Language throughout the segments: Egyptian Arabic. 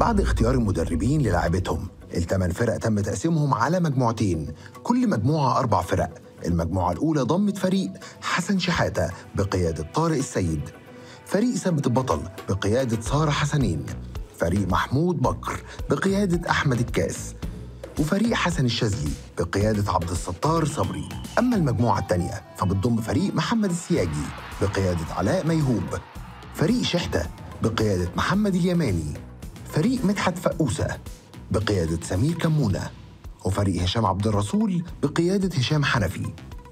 بعد اختيار المدربين للاعبتهم الثمان فرق تم تقسيمهم على مجموعتين كل مجموعة أربع فرق المجموعة الأولى ضمت فريق حسن شحاتة بقيادة طارق السيد فريق ثابت البطل بقيادة سارة حسنين فريق محمود بكر بقيادة أحمد الكاس وفريق حسن الشاذلي بقيادة عبد الستار صبري أما المجموعة الثانية فبتضم فريق محمد السياجي بقيادة علاء ميهوب فريق شحتة بقيادة محمد اليماني فريق مدحت فقوسة بقيادة سمير كمونة وفريق هشام عبد الرسول بقيادة هشام حنفي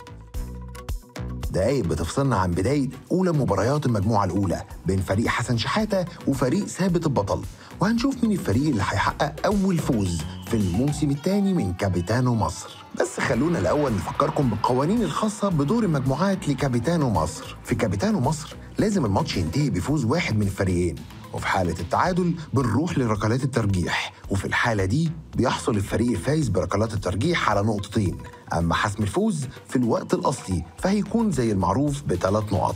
دقايق بتفصلنا عن بداية أولى مباريات المجموعة الأولى بين فريق حسن شحاتة وفريق ثابت البطل وهنشوف مين الفريق اللي هيحقق أول فوز في الموسم الثاني من كابيتانو مصر بس خلونا الأول نفكركم بالقوانين الخاصة بدور المجموعات لكابيتانو مصر في كابيتانو مصر لازم الماتش ينتهي بفوز واحد من الفريقين وفي حالة التعادل بنروح لركلات الترجيح وفي الحالة دي بيحصل الفريق الفايز بركلات الترجيح على نقطتين أما حسم الفوز في الوقت الأصلي فهيكون زي المعروف بثلاث نقط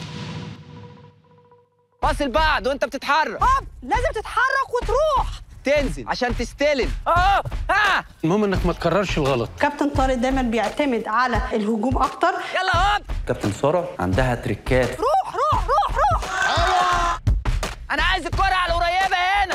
فاصل بعد وانت بتتحرك هوب لازم تتحرك وتروح تنزل عشان تستلم اه اه المهم انك ما تكررش الغلط كابتن طارق دايما بيعتمد على الهجوم اكتر يلا هوب كابتن ساره عندها تريكات روح روح روح روح انا عايز الكرة على القريبة هنا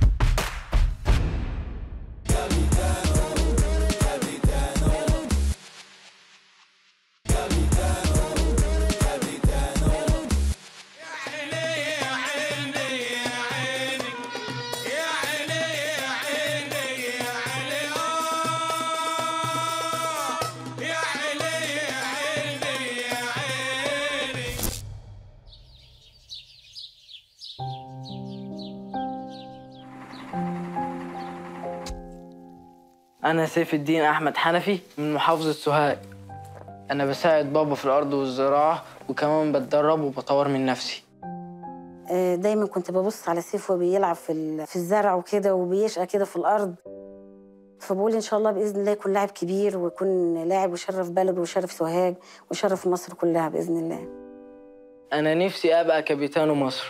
أنا سيف الدين أحمد حنفي من محافظة سوهاج أنا بساعد بابا في الأرض والزراعة وكمان بتدرب وبطور من نفسي آه، دايما كنت ببص على سيف وهو بيلعب في ال- في الزرع وكده وبيشقى كده في الارض فبقول ان شاء الله باذن الله يكون لاعب كبير ويكون لاعب ويشرف بلده ويشرف سوهاج ويشرف مصر كلها باذن الله أنا نفسي أبقى كابيتانو مصر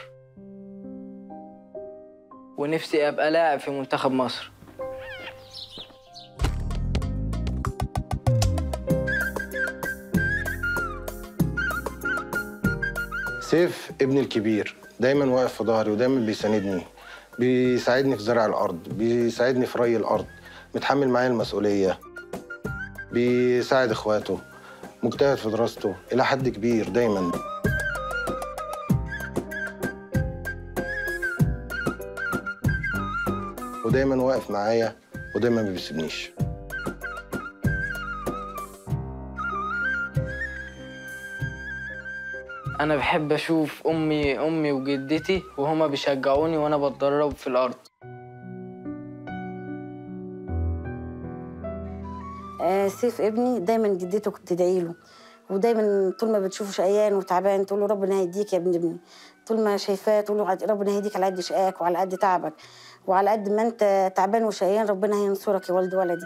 ونفسي أبقى لاعب في منتخب مصر سيف ابني الكبير دايما واقف في ظهري ودايما بيساندني بيساعدني في زرع الارض بيساعدني في ري الارض متحمل معايا المسؤوليه بيساعد اخواته مجتهد في دراسته الى حد كبير دايما ودايما واقف معايا ودايما ما بيسيبنيش أنا بحب أشوف أمي أمي وجدتي وهما بيشجعوني وأنا بتدرب في الأرض آه، سيف ابني دايما جدته كنت تدعي له ودايما طول ما بتشوفه شقيان وتعبان تقول له ربنا هيديك يا ابن ابني طول ما شايفاه تقول له عد- ربنا هيديك على قد شقاك وعلى قد تعبك وعلى قد ما انت تعبان وشقيان ربنا هينصرك يا والد ولدي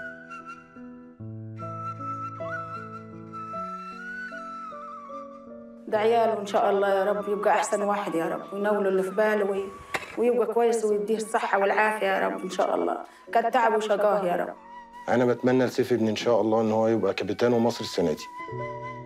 ده عياله ان شاء الله يا رب يبقى احسن واحد يا رب وينوله اللي في باله وي... ويبقى كويس ويديه الصحه والعافيه يا رب ان شاء الله كان تعب وشقاه يا رب انا بتمنى لسيف ابني ان شاء الله ان هو يبقى كابتن مصر السنه دي